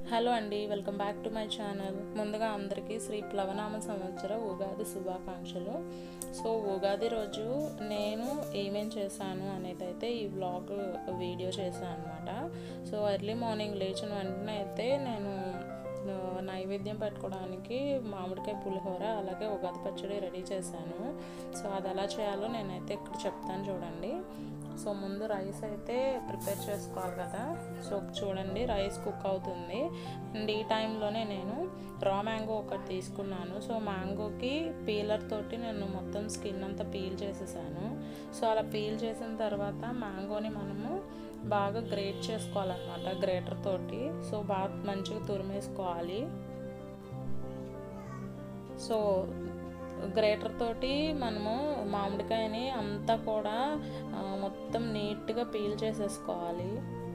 hello అండి welcome back to my channel ముందుగా అందరికీ శ్రీ ప్లవనామ సంవత్సర ఉగాది శుభాకాంక్షలు సో ఉగాది రోజు నేను ఏమేం చేశాను అనేది అయితే ఈ వ్లాగ్ వీడియో చేశాను అనమాట సో ఎర్లీ మార్నింగ్ లేచిన వెంటనే అయితే నేను ఆ, నైవేద్యం పెట్టుకోవడానికి మామిడికాయ పులిహోర అలాగే ఉగాది పచ్చడి రెడీ చేశాను సో అది ఎలా చేయాలో నేనైతే ఇక్కడ చెప్తాను చూడండి సో ముందు రైస్ అయితే ప్రిపేర్ చేసుకోవాలి కదా సో చూడండి రైస్ కుక్ అవుతుంది అండ్ ఈ టైంలోనే నేను రా మ్యాంగో ఒకటి తీసుకున్నాను సో మ్యాంగోకి పీలర్ తోటి నేను మొత్తం స్కిన్ అంతా పీల్ చేసేసాను సో అలా పీల్ చేసిన తర్వాత మ్యాంగోని మనము బాగా గ్రేట్ చేసుకోవాలన్నమాట గ్రేటర్ తోటి సో బాగా మంచిగా తురిమేసుకోవాలి సో గ్రేటర్ తోటి మనము మామిడికాయని అంతా కూడా ఆ, మొత్తం నీట్గా పీల్ చేసేసుకోవాలి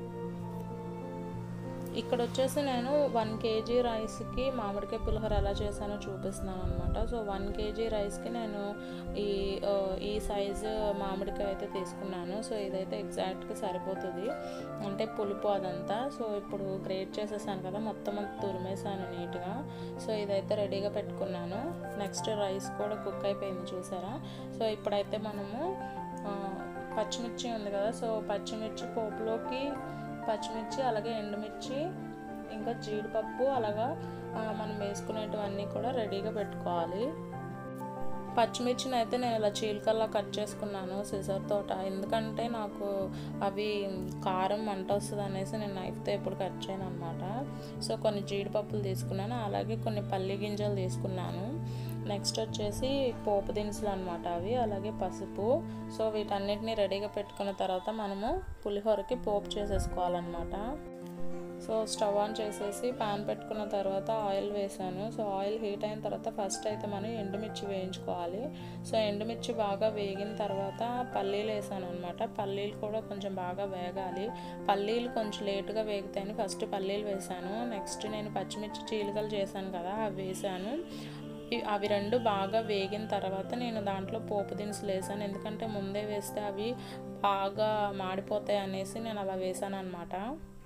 ఇక్కడ వచ్చేసి నేను వన్ కేజీ రైస్కి మామిడికాయ పులిహోర ఎలా చేశానో చూపిస్తున్నాను అనమాట సో వన్ కేజీ రైస్కి నేను ఈ ఆ, ఈ సైజు మామిడికాయ అయితే తీసుకున్నాను సో ఇదైతే ఎగ్జాక్ట్గా సరిపోతుంది అంటే పులుపు అదంతా సో ఇప్పుడు గ్రేట్ చేసేసాను కదా మొత్తం అంతా తురిమేసాను నీట్గా సో ఇదైతే రెడీగా పెట్టుకున్నాను నెక్స్ట్ రైస్ కూడా కుక్ అయిపోయింది చూసారా సో ఇప్పుడైతే మనము ఆ, పచ్చిమిర్చి ఉంది కదా సో పచ్చిమిర్చి పోపులోకి పచ్చిమిర్చి అలాగే ఎండుమిర్చి ఇంకా జీడిపప్పు అలాగా ఆ, మనం వేసుకునేటివన్నీ కూడా రెడీగా పెట్టుకోవాలి పచ్చిమిర్చిని అయితే నేను ఇలా చీలికల్లా కట్ చేసుకున్నాను సిజర్ తోట ఎందుకంటే నాకు అవి కారం మంట వస్తుంది అనేసి నేను నైఫ్తో ఎప్పుడు కట్ చేయను అనమాట సో కొన్ని జీడిపప్పులు తీసుకున్నాను అలాగే కొన్ని పల్లి గింజలు తీసుకున్నాను నెక్స్ట్ వచ్చేసి పోపు దినుసులు అనమాట అవి అలాగే పసుపు సో వీటన్నిటిని రెడీగా పెట్టుకున్న తర్వాత మనము పులిహోరకి పోపు చేసేసుకోవాలన్నమాట సో స్టవ్ ఆన్ చేసేసి పాన్ పెట్టుకున్న తర్వాత ఆయిల్ వేసాను సో ఆయిల్ హీట్ అయిన తర్వాత ఫస్ట్ అయితే మనం ఎండుమిర్చి వేయించుకోవాలి సో ఎండుమిర్చి బాగా వేగిన తర్వాత పల్లీలు వేసాను అనమాట పల్లీలు కూడా కొంచెం బాగా వేగాలి పల్లీలు కొంచెం లేటుగా వేగుతాయని ఫస్ట్ పల్లీలు వేసాను నెక్స్ట్ నేను పచ్చిమిర్చి చీలికలు చేశాను కదా అవి వేసాను ఇ- అవి రెండు బాగా వేగిన తర్వాత నేను దాంట్లో పోపు దినుసులు వేసాను ఎందుకంటే ముందే వేస్తే అవి బాగా మాడిపోతాయి అనేసి నేను అలా వేసాను అనమాట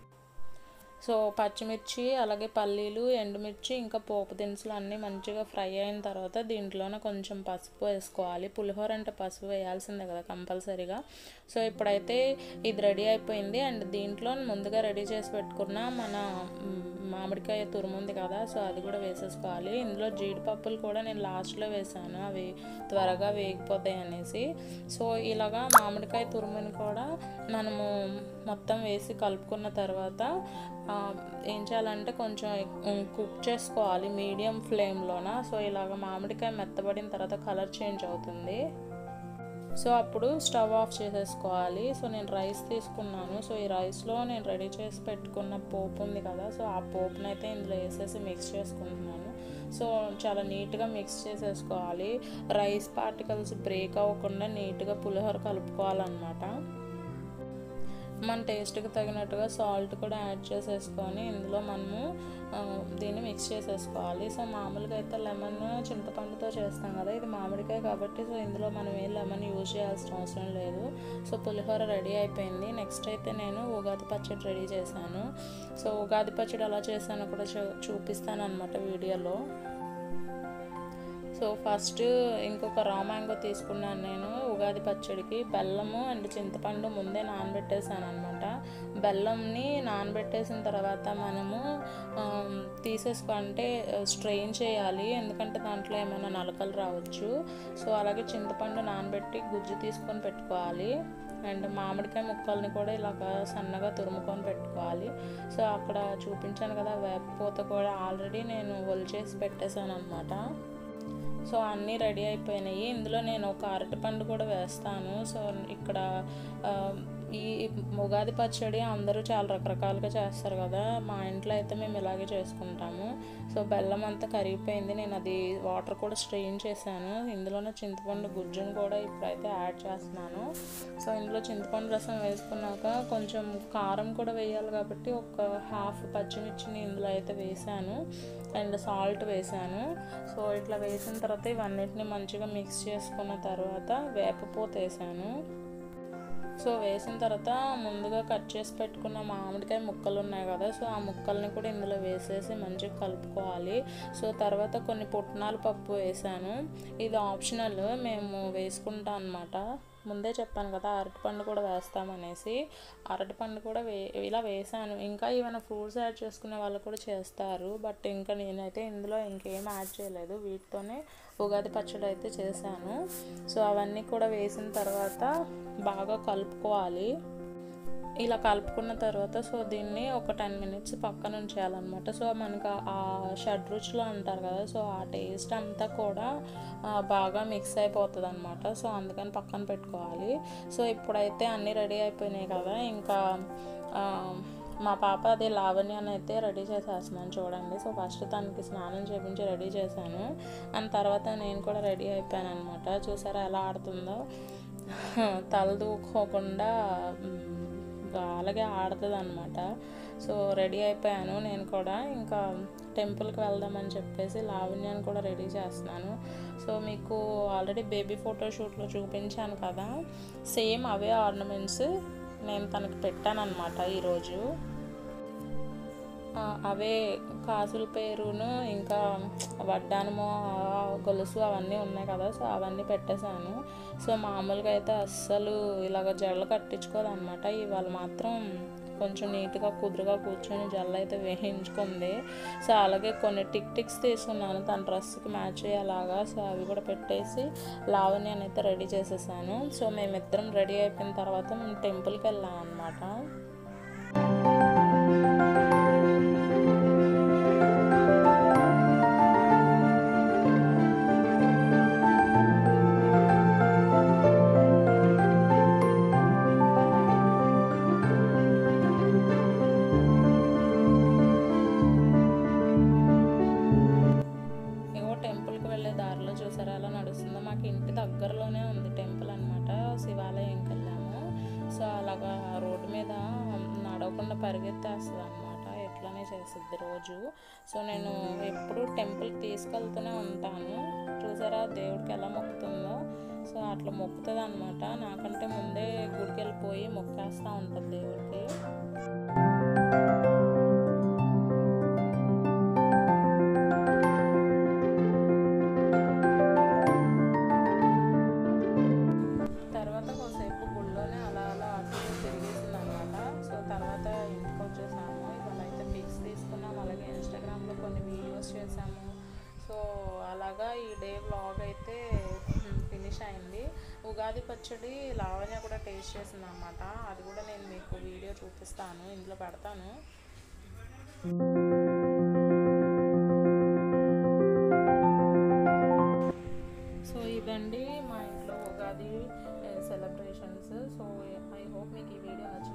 సో పచ్చిమిర్చి అలాగే పల్లీలు ఎండుమిర్చి ఇంకా పోపు దినుసులు అన్నీ మంచిగా ఫ్రై అయిన తర్వాత దీంట్లోనే కొంచెం పసుపు వేసుకోవాలి పులిహోర అంటే పసుపు వేయాల్సిందే కదా కంపల్సరీగా సో ఇప్పుడైతే ఇది రెడీ అయిపోయింది అండ్ దీంట్లో ముందుగా రెడీ చేసి పెట్టుకున్న మన మ్, మామిడికాయ తురుముంది కదా సో అది కూడా వేసేసుకోవాలి ఇందులో జీడిపప్పులు కూడా నేను లాస్ట్లో వేసాను అవి త్వరగా వేగిపోతాయి అనేసి సో ఇలాగా మామిడికాయ తురుముని కూడా మనము మొత్తం వేసి కలుపుకున్న తర్వాత ఆ, ఏం చేయాలంటే కొంచెం కుక్ చేసుకోవాలి మీడియం ఫ్లేమ్లోన సో ఇలాగ మామిడికాయ మెత్తబడిన తర్వాత కలర్ చేంజ్ అవుతుంది సో అప్పుడు స్టవ్ ఆఫ్ చేసేసుకోవాలి సో నేను రైస్ తీసుకున్నాను సో ఈ రైస్లో నేను రెడీ చేసి పెట్టుకున్న పోపు ఉంది కదా సో ఆ పోపుని అయితే ఇందులో వేసేసి మిక్స్ చేసుకుంటున్నాను సో చాలా నీట్గా మిక్స్ చేసేసుకోవాలి రైస్ పార్టికల్స్ బ్రేక్ అవ్వకుండా నీట్గా పులిహోర కలుపుకోవాలన్నమాట మన టేస్ట్కి తగినట్టుగా సాల్ట్ కూడా యాడ్ చేసేసుకొని ఇందులో మనము ఆ, దీన్ని మిక్స్ చేసేసుకోవాలి సో మామూలుగా అయితే లెమన్ చింతపండుతో చేస్తాం కదా ఇది మామిడికాయ కాబట్టి సో ఇందులో మనం ఏ లెమన్ యూజ్ చేయాల్సిన అవసరం లేదు సో పులిహోర రెడీ అయిపోయింది నెక్స్ట్ అయితే నేను ఉగాది పచ్చడి రెడీ చేశాను సో ఉగాది పచ్చడి ఎలా చేశానో కూడా చూ చూపిస్తాను అనమాట వీడియోలో సో ఫస్ట్ ఇంకొక రా మ్యాంగో తీసుకున్నాను నేను ఉగాది పచ్చడికి బెల్లము అండ్ చింతపండు ముందే నానబెట్టేసాను అనమాట బెల్లంని నానబెట్టేసిన తర్వాత మనము ఆమ్, తీసేసుకో అంటే స్ట్రెయిన్ చేయాలి ఎందుకంటే దాంట్లో ఏమైనా నలకలు రావచ్చు సో అలాగే చింతపండు నానబెట్టి గుజ్జు తీసుకొని పెట్టుకోవాలి అండ్ మామిడికాయ ముక్కల్ని కూడా ఇలాగ సన్నగా తురుముకొని పెట్టుకోవాలి సో అక్కడ చూపించాను కదా వేపపూత కూడా ఆల్రెడీ నేను ఒలిచేసి పెట్టేశాను అనమాట సో అన్నీ రెడీ అయిపోయినాయి ఇందులో నేను ఒక అరటిపండు కూడా వేస్తాను సో ఇక్కడ ఆ, ఈ ఉగాది పచ్చడి అందరూ చాలా రకరకాలుగా చేస్తారు కదా మా ఇంట్లో అయితే మేము ఇలాగే చేసుకుంటాము సో బెల్లం అంతా కరిగిపోయింది నేను అది వాటర్ కూడా స్ట్రెయిన్ చేశాను ఇందులోనే చింతపండు గుజ్జును కూడా ఇప్పుడైతే యాడ్ చేస్తున్నాను సో ఇందులో చింతపండు రసం వేసుకున్నాక కొంచెం కారం కూడా వేయాలి కాబట్టి ఒక హాఫ్ పచ్చిమిర్చిని ఇందులో అయితే వేసాను అండ్ సాల్ట్ వేసాను సో ఇట్లా వేసిన తర్వాత ఇవన్నిటిని మంచిగా మిక్స్ చేసుకున్న తర్వాత వేపపూత వేసాను సో వేసిన తర్వాత ముందుగా కట్ చేసి పెట్టుకున్న మామిడికాయ ముక్కలు ఉన్నాయి కదా సో ఆ ముక్కల్ని కూడా ఇందులో వేసేసి మంచిగా కలుపుకోవాలి సో తర్వాత కొన్ని పుట్నాల పప్పు వేసాను ఇది ఆప్షనల్ మేము వేసుకుంటాం అనమాట ముందే చెప్పాను కదా అరటిపండు కూడా వేస్తామనేసి అరటిపండు కూడా వే ఇలా వేసాను ఇంకా ఏమైనా ఫ్రూట్స్ యాడ్ చేసుకునే వాళ్ళు కూడా చేస్తారు బట్ ఇంకా నేనైతే ఇందులో ఇంకేం యాడ్ చేయలేదు వీటితోనే ఉగాది పచ్చడి అయితే చేశాను సో అవన్నీ కూడా వేసిన తర్వాత బాగా కలుపుకోవాలి ఇలా కలుపుకున్న తర్వాత సో దీన్ని ఒక టెన్ మినిట్స్ పక్కన ఉంచేయాలన్నమాట సో మనకు ఆ షడ్ రుచులు అంటారు కదా సో ఆ టేస్ట్ అంతా కూడా బాగా మిక్స్ అయిపోతుంది అనమాట సో అందుకని పక్కన పెట్టుకోవాలి సో ఇప్పుడైతే అన్నీ రెడీ అయిపోయినాయి కదా ఇంకా మా పాప అదే లావణ్యాన్ని అయితే రెడీ చేసేస్తున్నాను చూడండి సో ఫస్ట్ తనకి స్నానం చేపించి రెడీ చేశాను అండ్ తర్వాత నేను కూడా రెడీ అయిపోయాను అనమాట చూసారా ఎలా ఆడుతుందో తల దూకోకుండా అలాగే ఆడుతుంది అనమాట సో రెడీ అయిపోయాను నేను కూడా ఇంకా టెంపుల్కి వెళ్దామని చెప్పేసి లావణ్యాన్ని కూడా రెడీ చేస్తున్నాను సో మీకు ఆల్రెడీ బేబీ ఫోటోషూట్లో చూపించాను కదా సేమ్ అవే ఆర్నమెంట్స్ నేను తనకి పెట్టాను అనమాట ఈరోజు అవే కాసుల పేరును ఇంకా వడ్డానము గొలుసు అవన్నీ ఉన్నాయి కదా సో అవన్నీ పెట్టేశాను సో మామూలుగా అయితే అస్సలు ఇలాగ జడలు కట్టించుకోదు అనమాట ఇవాళ మాత్రం కొంచెం నీట్గా కుదురుగా కూర్చొని జల్ల అయితే వేయించుకుంది సో అలాగే కొన్ని టిక్ టిక్స్ తీసుకున్నాను తన డ్రెస్కి మ్యాచ్ అయ్యేలాగా సో అవి కూడా పెట్టేసి లావణ్యాన్ని అయితే రెడీ చేసేసాను సో మేమిద్దరం రెడీ అయిపోయిన తర్వాత మేము టెంపుల్కి వెళ్ళాం అనమాట చూసారా అలా నడుస్తుందో మాకు ఇంటి దగ్గరలోనే ఉంది టెంపుల్ అనమాట శివాలయంకి వెళ్ళాము సో అలాగా రోడ్డు మీద నడవకుండా పరిగెత్తేస్తుంది అనమాట ఎట్లానే చేస్తుంది రోజు సో నేను ఎప్పుడు టెంపుల్కి తీసుకెళ్తూనే ఉంటాను చూసారా దేవుడికి ఎలా మొక్కుతుందో సో అట్లా మొక్కుతుంది అనమాట నాకంటే ముందే గుడికి వెళ్ళిపోయి మొక్కేస్తూ ఉంటుంది దేవుడికి తర్వాత కొంతసేపు గుళ్ళోనే అలా అలా అటు తిరిగేసింది అనమాట సో తర్వాత ఇంటికి వచ్చేసాము ఇవాళ అయితే పిక్స్ తీసుకున్నాం అలాగే ఇన్స్టాగ్రామ్లో కొన్ని వీడియోస్ చేసాము సో అలాగా ఈ డే వ్లాగ్ అయితే ఫినిష్ అయింది ఉగాది పచ్చడి లావణ్య కూడా టేస్ట్ చేసింది అనమాట అది కూడా నేను మీకు వీడియో చూపిస్తాను ఇందులో పెడతాను సో ఇదండి మా ఇంట్లో Ugadi celebrations so I hope మీకు ఈ వీడియో నచ్చింది